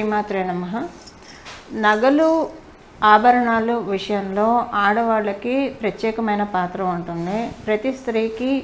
శ్రీమాత్రే నమ నగలు ఆభరణాలు విషయంలో ఆడవాళ్ళకి ప్రత్యేకమైన పాత్ర ఉంటుంది ప్రతి స్త్రీకి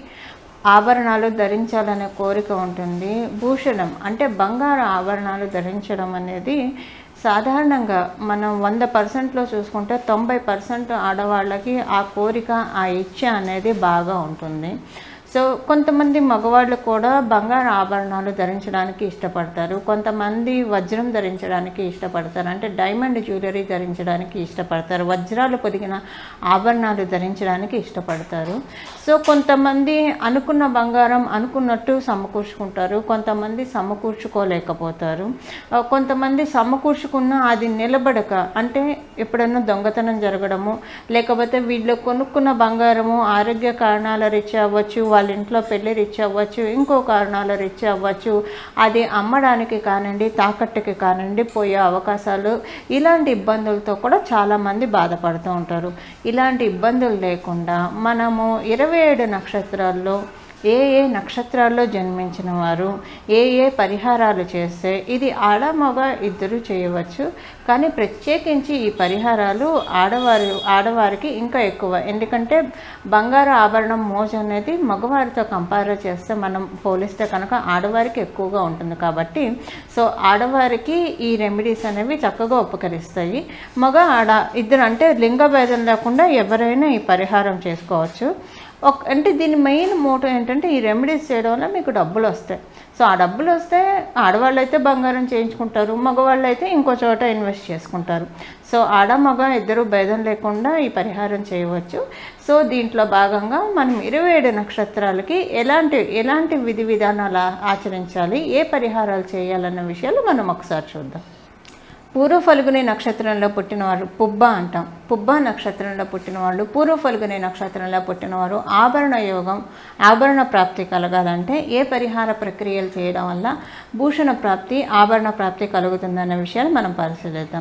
ఆభరణాలు ధరించాలనే కోరిక ఉంటుంది భూషణం అంటే బంగారు ఆభరణాలు ధరించడం అనేది సాధారణంగా మనం వంద పర్సెంట్లో చూసుకుంటే తొంభై పర్సెంట్ ఆడవాళ్ళకి ఆ కోరిక ఆ ఇచ్చ అనేది బాగా ఉంటుంది సో కొంతమంది మగవాళ్ళు కూడా బంగారు ఆభరణాలు ధరించడానికి ఇష్టపడతారు కొంతమంది వజ్రం ధరించడానికి ఇష్టపడతారు అంటే డైమండ్ జ్యువెలరీ ధరించడానికి ఇష్టపడతారు వజ్రాలు పొదిగిన ఆభరణాలు ధరించడానికి ఇష్టపడతారు సో కొంతమంది అనుకున్న బంగారం అనుకున్నట్టు సమకూర్చుకుంటారు కొంతమంది సమకూర్చుకోలేకపోతారు ఆ, కొంతమంది సమకూర్చుకున్న అది నిలబడక అంటే ఎప్పుడైనా దొంగతనం జరగడము లేకపోతే వీళ్ళు కొనుక్కున్న బంగారము ఆరోగ్య కారణాల రీత్యా అవ్వచ్చు వాళ్ళ ఇంట్లో పెళ్లి రీత్యా అవ్వచ్చు ఇంకో కారణాల రీత్యా అవ్వచ్చు అది అమ్మడానికి కానివ్వండి తాకట్టుకి కానివ్వండి పోయే అవకాశాలు ఇలాంటి ఇబ్బందులతో కూడా చాలామంది బాధపడుతూ ఉంటారు ఇలాంటి ఇబ్బందులు లేకుండా మనము ఇరవై ఏడు నక్షత్రాల్లో ఏ ఏ నక్షత్రాల్లో జన్మించిన వారు ఏ ఏ పరిహారాలు చేస్తే ఇది ఆడ మగ ఇద్దరు చేయవచ్చు కానీ ప్రత్యేకించి ఈ పరిహారాలు ఆడవారు ఆడవారికి ఇంకా ఎక్కువ ఎందుకంటే బంగారు ఆభరణం మోజు అనేది మగవారితో కంపేర్ చేస్తే మనం పోలిస్తే కనుక ఆడవారికి ఎక్కువగా ఉంటుంది కాబట్టి సో ఆడవారికి ఈ రెమెడీస్ అనేవి చక్కగా ఉపకరిస్తాయి మగ ఆడ ఇద్దరు అంటే లింగ భేదం లేకుండా ఎవరైనా ఈ పరిహారం చేసుకోవచ్చు ఒక అంటే దీని మెయిన్ మోటో ఏంటంటే ఈ రెమెడీస్ చేయడం వల్ల మీకు డబ్బులు వస్తాయి సో ఆ డబ్బులు వస్తే ఆడవాళ్ళు అయితే బంగారం చేయించుకుంటారు మగవాళ్ళు అయితే ఇంకో చోట ఇన్వెస్ట్ చేసుకుంటారు సో ఆడ మగ ఇద్దరు భేదం లేకుండా ఈ పరిహారం చేయవచ్చు సో దీంట్లో భాగంగా మనం ఇరవై ఏడు నక్షత్రాలకి ఎలాంటి ఎలాంటి విధి విధానాలు ఆ- ఆచరించాలి ఏ పరిహారాలు చేయాలన్న విషయాలు మనం ఒకసారి చూద్దాం పూర్వ ఫల్గుని నక్షత్రంలో పుట్టినవారు పుబ్బ అంటాం పుబ్బ నక్షత్రంలో పుట్టినవాళ్ళు పూర్వ ఫల్గుని నక్షత్రంలో పుట్టినవారు ఆభరణ యోగం ఆభరణ ప్రాప్తి కలగాలంటే ఏ పరిహార ప్రక్రియలు చేయడం వల్ల భూషణ ప్రాప్తి ఆభరణ ప్రాప్తి కలుగుతుందన్న విషయాలు మనం పరిశీలిద్దాం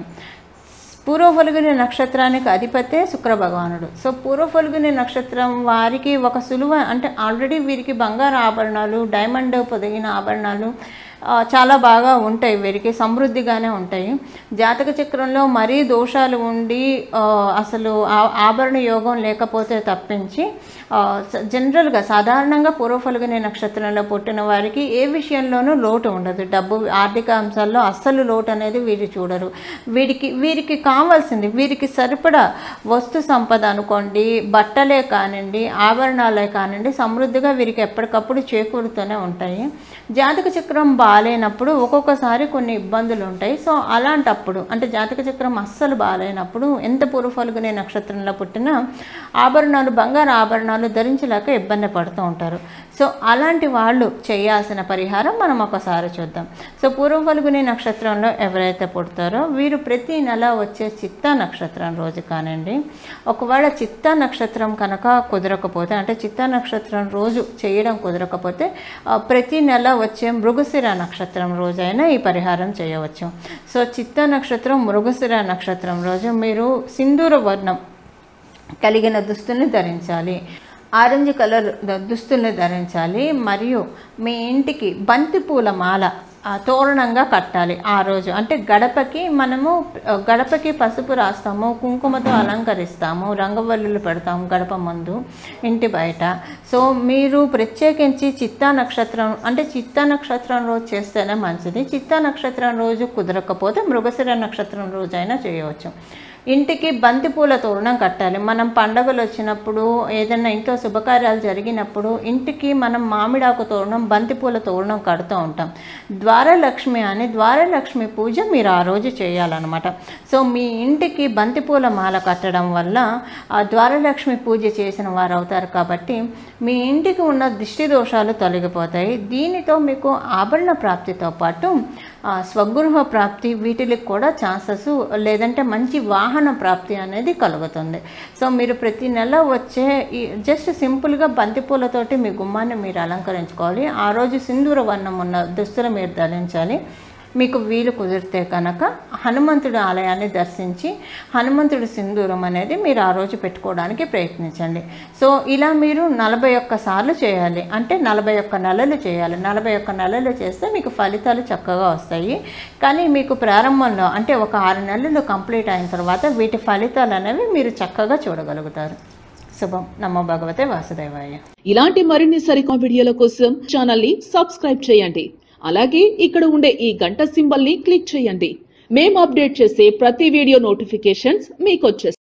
పూర్వ ఫల్గుని నక్షత్రానికి అధిపతే శుక్ర భగవానుడు సో పూర్వ ఫల్గుని నక్షత్రం వారికి ఒక సులువ అంటే ఆల్రెడీ వీరికి బంగారు ఆభరణాలు డైమండ్ పొదిగిన ఆభరణాలు ఆ, చాలా బాగా ఉంటాయి వీరికి సమృద్ధిగానే ఉంటాయి జాతక చక్రంలో మరీ దోషాలు ఉండి ఆ, అసలు ఆ- ఆభరణ యోగం లేకపోతే తప్పించి ఆ, స- జనరల్గా సాధారణంగా పూర్వఫలుగునే నక్షత్రంలో పుట్టిన వారికి ఏ విషయంలోనూ లోటు ఉండదు డబ్బు ఆర్థిక అంశాల్లో అస్సలు లోటు అనేది వీరు చూడరు వీరికి వీరికి కావాల్సింది వీరికి సరిపడా వస్తు సంపద అనుకోండి బట్టలే కానివ్వండి ఆభరణాలే కానివ్వండి సమృద్ధిగా వీరికి ఎప్పటికప్పుడు చేకూరుతూనే ఉంటాయి జాతక చక్రం బాగాలేనప్పుడు ఒక్కొక్కసారి కొన్ని ఇబ్బందులు ఉంటాయి సో అలాంటప్పుడు అంటే జాతక చక్రం అస్సలు బాగాలేనప్పుడు ఎంత పూర్వఫలుగునే నక్షత్రంలో పుట్టినా ఆభరణాలు బంగారు ఆభరణాలు ధరించలేక ఇబ్బంది పడుతూ ఉంటారు సో అలాంటి వాళ్ళు చేయాల్సిన పరిహారం మనం ఒకసారి చూద్దాం సో పూర్వఫలుగుని నక్షత్రంలో ఎవరైతే పుడతారో వీరు ప్రతి నెల వచ్చే చిత్తా నక్షత్రం రోజు కానివ్వండి ఒకవేళ చిత్తా నక్షత్రం కనుక కుదరకపోతే అంటే చిత్తా నక్షత్రం రోజు చేయడం కుదరకపోతే ఆ, ప్రతి నెల వచ్చే మృగశిర నక్షత్రం రోజైనా ఈ పరిహారం చేయవచ్చు సో చిత్తా నక్షత్రం మృగశిర నక్షత్రం రోజు మీరు సింధూర వర్ణం కలిగిన దుస్తుల్ని ధరించాలి ఆరెంజ్ కలర్ ద- దుస్తుల్ని ధరించాలి మరియు మీ ఇంటికి బంతిపూల మాల ఆ, తోరణంగా కట్టాలి ఆ రోజు అంటే గడపకి మనము ఆ, గడపకి పసుపు రాస్తాము కుంకుమతో అలంకరిస్తాము రంగవల్లులు పెడతాము గడప ముందు ఇంటి బయట సో మీరు ప్రత్యేకించి చిత్తా నక్షత్రం అంటే చిత్తా నక్షత్రం రోజు చేస్తేనే మంచిది చిత్తా నక్షత్రం రోజు కుదరకపోతే మృగశిర నక్షత్రం రోజైనా చేయవచ్చు ఇంటికి బంతిపూల తోరణం కట్టాలి మనం పండగలు వచ్చినప్పుడు ఏదైనా ఇంట్లో శుభకార్యాలు జరిగినప్పుడు ఇంటికి మనం మామిడాకు తోరణం బంతిపూల తోరణం కడుతూ ఉంటాం ద్వారలక్ష్మి అని ద్వారలక్ష్మి పూజ మీరు ఆ రోజు చేయాలన్నమాట సో మీ ఇంటికి బంతిపూల మాల కట్టడం వల్ల ఆ ద్వారలక్ష్మి పూజ చేసిన వారు అవుతారు కాబట్టి మీ ఇంటికి ఉన్న దిష్టి దోషాలు తొలగిపోతాయి దీనితో మీకు ఆభరణ ప్రాప్తితో పాటు ఆ, స్వగృహ ప్రాప్తి వీటికి కూడా ఛాన్సెస్ లేదంటే మంచి వాహన ప్రాప్తి అనేది కలుగుతుంది సో మీరు ప్రతి నెల వచ్చే ఈ జస్ట్ సింపుల్గా బంతిపూలతోటి మీ గుమ్మాన్ని మీరు అలంకరించుకోవాలి ఆ రోజు సింధూర వర్ణం ఉన్న దుస్తులు మీరు ధరించాలి మీకు వీలు కుదిరితే కనుక హనుమంతుడి ఆలయాన్ని దర్శించి హనుమంతుడి సింధూరం అనేది మీరు ఆ రోజు పెట్టుకోవడానికి ప్రయత్నించండి సో ఇలా మీరు నలభై ఒక్క సార్లు చేయాలి అంటే నలభై ఒక్క నెలలు చేయాలి నలభై ఒక్క నెలలు చేస్తే మీకు ఫలితాలు చక్కగా వస్తాయి కానీ మీకు ప్రారంభంలో అంటే ఒక ఆరు నెలలు కంప్లీట్ అయిన తర్వాత వీటి ఫలితాలు అనేవి మీరు చక్కగా చూడగలుగుతారు శుభం నమో భగవతే వాసుదేవాయ ఇలాంటి మరిన్ని సరికొత్త వీడియోల కోసం ఛానల్ ని సబ్స్క్రైబ్ చేయండి అలాగే ఇక్కడ ఉండే ఈ గంట సింబల్ ని క్లిక్ చేయండి మేము అప్డేట్ చేసే ప్రతి వీడియో నోటిఫికేషన్స్ మీకు వచ్చేస్తాయి